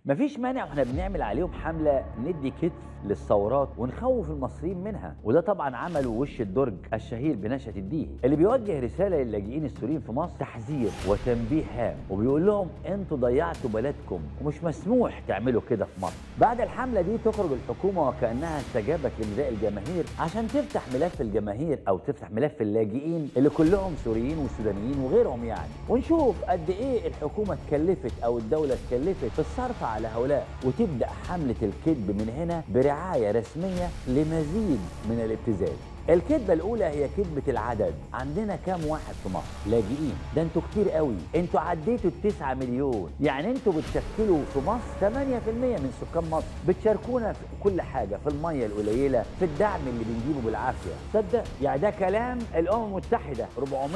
مفيش مانع واحنا بنعمل عليهم حمله ندي كتف للثورات ونخوف المصريين منها وده طبعا عمله وش الدرج الشهير بنشأة الديهي اللي بيوجه رساله للاجئين السوريين في مصر تحذير وتنبيه هام وبيقول لهم انتوا ضيعتوا بلدكم ومش مسموح تعملوا كده في مصر بعد الحمله دي تخرج الحكومه وكانها استجابت لنداء الجماهير عشان تفتح ملف الجماهير او تفتح ملف اللاجئين اللي كلهم سوريين وسودانيين وغيرهم يعني ونشوف قد ايه الحكومه اتكلفت او الدوله اتكلفت في الصرف على هؤلاء وتبدا حمله الكذب من هنا برعايه رسميه لمزيد من الابتزاز الكذبة الأولى هي كذبة العدد، عندنا كام واحد في مصر؟ لاجئين، ده انتوا كتير قوي، انتوا عديتوا التسعة مليون، يعني انتوا بتشكلوا في مصر 8% من سكان مصر، بتشاركونا في كل حاجة، في المية القليلة، في الدعم اللي بنجيبه بالعافية، تصدق؟ يعني ده كلام الأمم المتحدة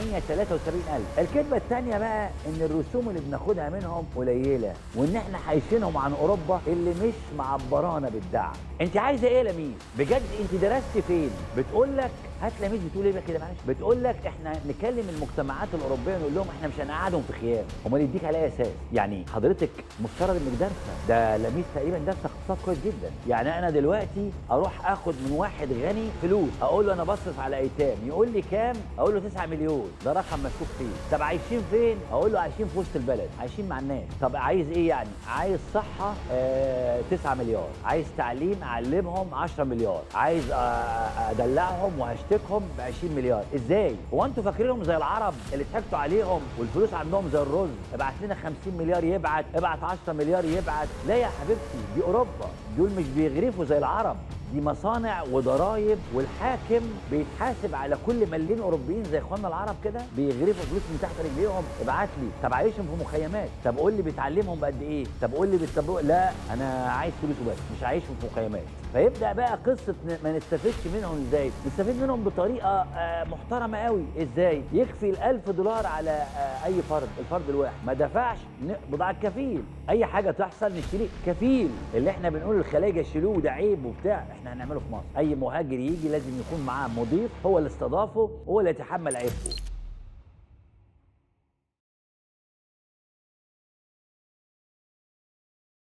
473 ألف، الكذبة الثانية بقى إن الرسوم اللي بناخدها منهم قليلة، وإن احنا حايشينهم عن أوروبا اللي مش معبرانا بالدعم، أنت عايزة إيه يا لميس؟ بجد أنت درست فين؟ بتقول لك هات لميس بتقول ايه بقى كده معلش بتقول لك احنا نكلم المجتمعات الاوروبيه نقول لهم احنا مش هنقعدهم في خيام امال يديك على اي اساس يعني حضرتك مفترض انك دارسه ده لميس تقريبا دارسه اقتصاد كويس جدا يعني انا دلوقتي اروح اخد من واحد غني فلوس اقول له انا بصرف على ايتام يقول لي كام اقول له 9 مليون ده رقم مشكوك فيه طب عايشين فين اقول له عايشين في وسط البلد عايشين مع الناس طب عايز ايه يعني عايز صحه آه 9 مليار عايز تعليم اعلمهم 10 مليار عايز آه ادلعهم وهشتكهم ب 20 مليار ازاي هو انتوا فاكرينهم زي العرب اللي ضحكتوا عليهم والفلوس عندهم زي الرز ابعت لنا 50 مليار يبعت ابعت 10 مليار يبعت لا يا حبيبتي دي اوروبا دول مش بيغرفوا زي العرب دي مصانع وضرايب والحاكم بيتحاسب على كل مليون اوروبيين زي اخواننا العرب كده بيغرفوا فلوس من تحت رجليهم ابعت لي طب عايشهم في مخيمات طب قول لي بتعلمهم بقد ايه طب قول لي بتطبق لا انا عايز فلوس وبس مش عايشهم في مخيمات فيبدا بقى قصه ما نستفدش منهم ازاي نستفيد منهم بطريقه محترمه قوي ازاي يكفي ال1000 دولار على اي فرد الفرد الواحد ما دفعش نقبض على الكفيل اي حاجه تحصل نشتري كفيل اللي احنا بنقول الخلايجه شيلوه ده عيب وبتاع احنا هنعمله في مصر اي مهاجر يجي لازم يكون معاه مضيف هو اللي استضافه هو اللي يتحمل عيبه